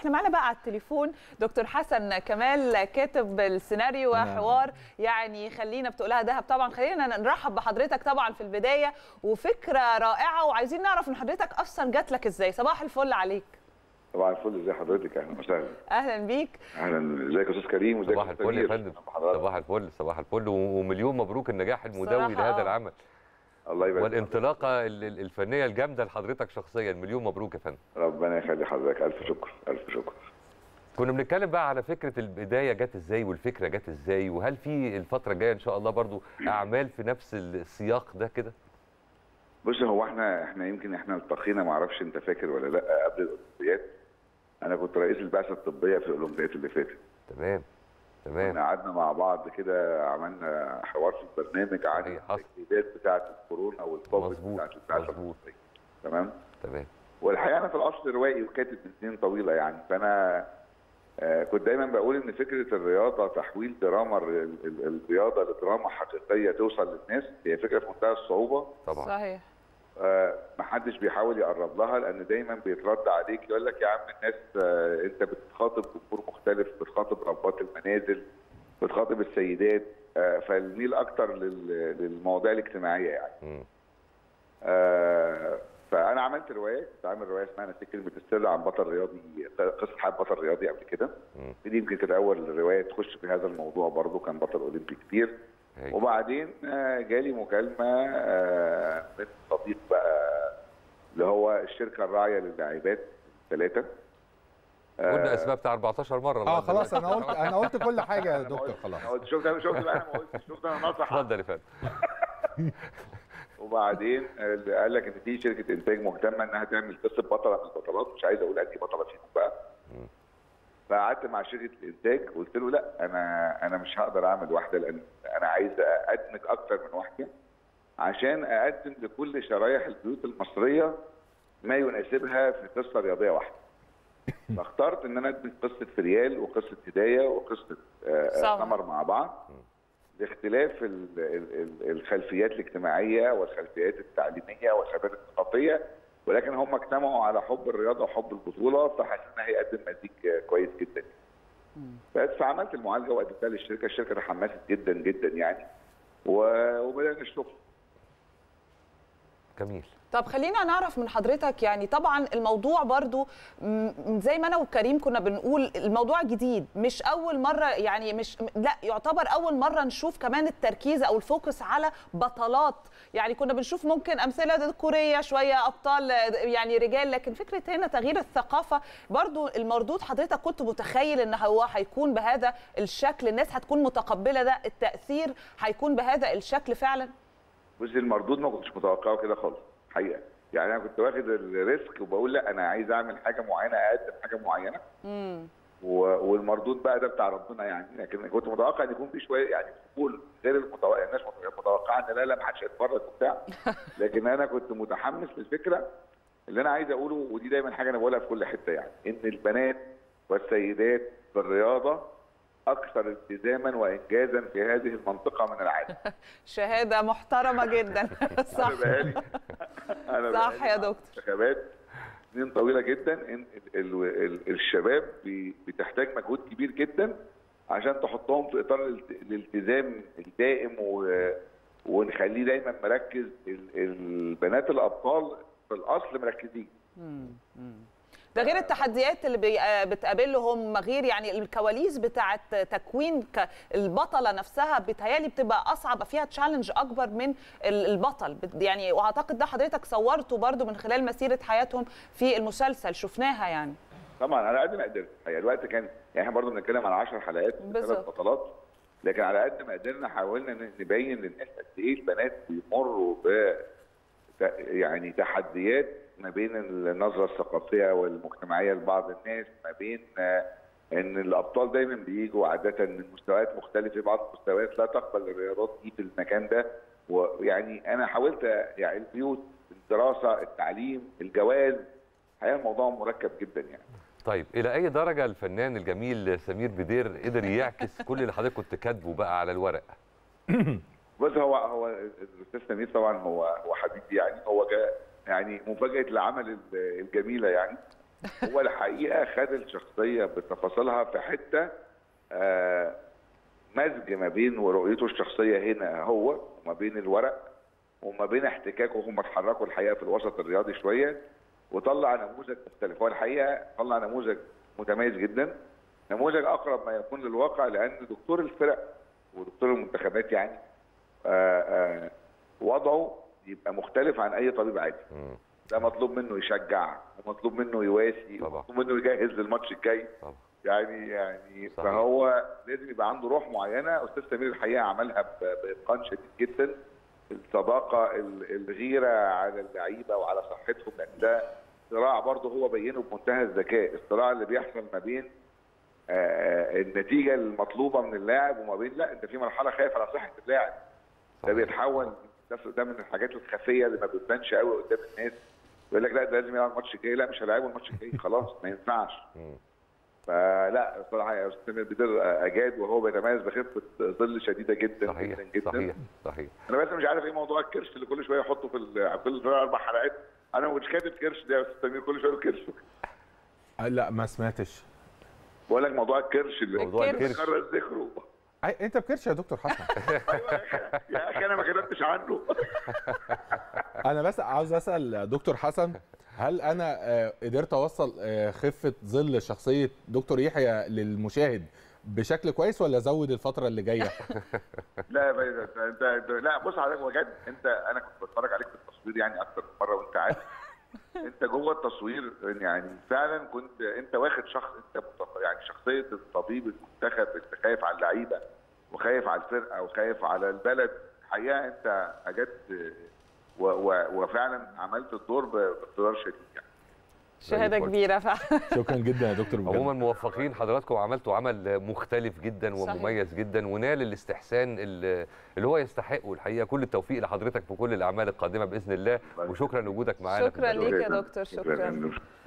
احنا معانا بقى على التليفون دكتور حسن كمال كاتب السيناريو وحوار يعني خلينا بتقولها دهب طبعا خلينا نرحب بحضرتك طبعا في البدايه وفكره رائعه وعايزين نعرف من حضرتك اصلا جات لك ازاي صباح الفل عليك طبعا الفل ازي حضرتك اهلا وسهلا اهلا بيك اهلا ازيك يا استاذ كريم وازيك صباح الفل يا فندم صباح الفل صباح الفل ومليون مبروك النجاح المدوي لهذا العمل الله يبارك والانطلاقه الفنيه الجامده لحضرتك شخصيا مليون مبروك يا فندم ربنا يخلي حضرتك الف شكر الف شكر كنا بنتكلم بقى على فكره البدايه جت ازاي والفكره جت ازاي وهل في الفتره الجايه ان شاء الله برضو اعمال في نفس السياق ده كده بص هو احنا احنا يمكن احنا التقينا ما اعرفش انت فاكر ولا لا قبل الاولمبياد انا كنت رئيس البعثه الطبيه في الاولمبياد اللي فاتت تمام تمام قعدنا مع بعض كده عملنا حوار في البرنامج عن التجديدات بتاعه الكورونا والكوفيد بتاعه البعثه الطبيه تمام تمام والحقيقه انا في الاصل روائي وكاتب من سنين طويله يعني فانا آه كنت دايما بقول ان فكره الرياضه تحويل دراما الرياضه لدراما حقيقيه توصل للناس هي فكره في منتهى الصعوبه طبعا صحيح آه محدش بيحاول يقرب لها لان دايما بيترد عليك يقول لك يا عم الناس آه انت بتخاطب جمهور مختلف بتخاطب ربات المنازل بتخاطب السيدات آه فالميل اكتر للمواضيع الاجتماعيه يعني آه فانا عملت روايه كنت عامل روايه اسمها نسيت كلمه السر عن بطل رياضي قصه حياه بطل رياضي قبل كده دي يمكن كانت اول روايه تخش في هذا الموضوع برضه كان بطل اولمبي كبير هي. وبعدين جالي مكالمه من صديق بقى اللي هو الشركه الراعيه للاعبات الثلاثه قلنا اسباب بتاع 14 مره اه خلاص انا قلت انا قلت كل حاجه يا دكتور خلاص شفت انا شفت بقى انا ما قلتش شفت انا ناصح اتفضل يا فندم وبعدين قال لك ان في شركه انتاج مهتمه انها تعمل قصه بطله من البطلات مش عايز اقول انهي بطله فيهم بقى فقعدت مع شركه الانتاج قلت له لا انا انا مش هقدر اعمل واحده لان انا عايز ادمج اكتر من واحده عشان اقدم لكل شرايح البيوت المصريه ما يناسبها في قصه رياضيه واحده فاخترت ان انا ادمج قصه فريال وقصه هدايه وقصه سمر مع بعض لاختلاف الخلفيات الاجتماعيه والخلفيات التعليميه والخلفيات الثقافيه ولكن هم اجتمعوا على حب الرياضه وحب البطوله فحسيت انها هيقدم مزيج كويس جدا. بس فعملت المعالجه وقدمتها للشركه، الشركه تحمست جدا جدا يعني وبدانا الشغل. جميل. طب خلينا نعرف من حضرتك يعني طبعا الموضوع برضو زي ما انا وكريم كنا بنقول الموضوع جديد مش اول مره يعني مش لا يعتبر اول مره نشوف كمان التركيز او الفوكس على بطلات يعني كنا بنشوف ممكن امثله كوريه شويه ابطال يعني رجال لكن فكره هنا تغيير الثقافه برضو المردود حضرتك كنت متخيل ان هو هيكون بهذا الشكل الناس هتكون متقبله ده التاثير هيكون بهذا الشكل فعلا بصي المردود ما كنتش متوقعه كده خالص حقيقه يعني انا كنت واخد الريسك وبقول لا انا عايز اعمل حاجه معينه اقدم حاجه معينه امم والمردود بقى ده بتاع ربنا يعني لكن كنت متوقع ان يكون في شويه يعني قبول غير المتوقع الناس متوقعه ان لا لا ما حدش هيتفرج وبتاع لكن انا كنت متحمس للفكره اللي انا عايز اقوله ودي دايما حاجه انا بقولها في كل حته يعني ان البنات والسيدات في الرياضه اكثر التزاما وانجازا في هذه المنطقه من العالم. شهاده محترمه جدا صح انا بقالي انا صح بقالي يا دكتور انتخابات سنين طويله جدا ان ال ال ال الشباب بتحتاج مجهود كبير جدا عشان تحطهم في اطار الالتزام الدائم ونخليه دايما مركز البنات الابطال في الاصل مركزين. ده غير التحديات اللي بتقابلهم غير يعني الكواليس بتاعه تكوين البطله نفسها بتهيالي بتبقى اصعب فيها تشالنج اكبر من البطل يعني واعتقد ده حضرتك صورته برضو من خلال مسيره حياتهم في المسلسل شفناها يعني طبعا على قد ما قدرت يعني الوقت كان يعني احنا برضو بنتكلم على 10 حلقات ثلاث بطلات لكن على قد ما قدرنا حاولنا نبين للناس قد ايه البنات بيمروا ب يعني تحديات ما بين النظره الثقافيه والمجتمعيه لبعض الناس ما بين ان الابطال دايما بيجوا عاده من مستويات مختلفه بعض المستويات لا تقبل الرياضات دي في المكان ده ويعني انا حاولت يعني البيوت الدراسه التعليم الجواز الحقيقه الموضوع مركب جدا يعني طيب الى اي درجه الفنان الجميل سمير بدير قدر يعكس كل اللي حضرتك كنت كاتبه بقى على الورق بص هو هو الاستاذ سمير طبعا هو هو حبيبي يعني هو جاء يعني مفاجاه العمل الجميله يعني هو الحقيقه خد الشخصيه بتفاصيلها في حته آه، مزج ما بين ورؤيته الشخصيه هنا هو وما بين الورق وما بين احتكاكه هم اتحركوا الحقيقه في الوسط الرياضي شويه وطلع نموذج مختلف هو الحقيقه طلع نموذج متميز جدا نموذج اقرب ما يكون للواقع لان دكتور الفرق ودكتور المنتخبات يعني آه، آه، وضعه يبقى مختلف عن اي طبيب عادي مم. ده مطلوب منه يشجع مطلوب منه يواسي طبعا. مطلوب منه يجهز للماتش الجاي طبعا. يعني يعني صحيح. فهو لازم يبقى عنده روح معينه استاذ سمير الحقيقه عملها ب- باتقان شديد جدا الصداقه ال- الغيره على اللعيبه وعلى صحتهم لان ده صراع برضه هو بينه بمنتهى الذكاء الصراع اللي بيحصل ما بين آه، النتيجه المطلوبه من اللاعب وما بين لا انت في مرحله خايف على صحه اللاعب ده صحيح. بيتحول ده ده من الحاجات الخفيه اللي ما بتبانش قوي قدام الناس يقول لك لا ده لازم يلعب الماتش الجاي لا مش هلاعبه الماتش الجاي خلاص ما ينفعش مم. فلا الصراحه يا استاذ سمير بدر اجاد وهو بيتميز بخفه ظل شديده جدا صحيح جدا جدا صحيح صحيح انا بس مش عارف ايه موضوع الكرش اللي كل شويه يحطه في ال- كل شويه اربع حلقات انا مش كاتب كرش ده يا استاذ سمير كل شويه يقول كرش آه، لا ما سمعتش بقول لك موضوع الكرش اللي موضوع الكرش. الكرش كرر ذكره أي- انت بكرش يا دكتور حسن يا اخي انا ما كتبتش عنه انا بس عاوز اسال دكتور حسن هل انا آه، قدرت اوصل آه، خفه ظل شخصيه دكتور يحيى للمشاهد بشكل كويس ولا ازود الفتره اللي جايه لا يا باشا، انت انت انت- لا بص حضرتك بجد انت انا كنت بتفرج عليك في التصوير يعني اكتر من مره وانت عارف انت جوه التصوير يعني فعلا كنت انت واخد شخص انت مت- يعني شخصيه الطبيب المنتخب انت خايف على اللعيبه وخايف على الفرقه وخايف على البلد الحقيقه انت اجدت و- و- وفعلا عملت الدور ب- باقتدار شديد يعني شهاده الفل. كبيره فعلا شكرا جدا يا دكتور بجد. عموما موفقين حضراتكم عملتوا عمل مختلف جدا صحيح. ومميز جدا ونال الاستحسان اللي اللي هو يستحقه الحقيقه كل التوفيق لحضرتك في كل الاعمال القادمه باذن الله وشكرا لوجودك معانا في شكراً البرنامج. ليك يا دكتور، شكراً. شكرا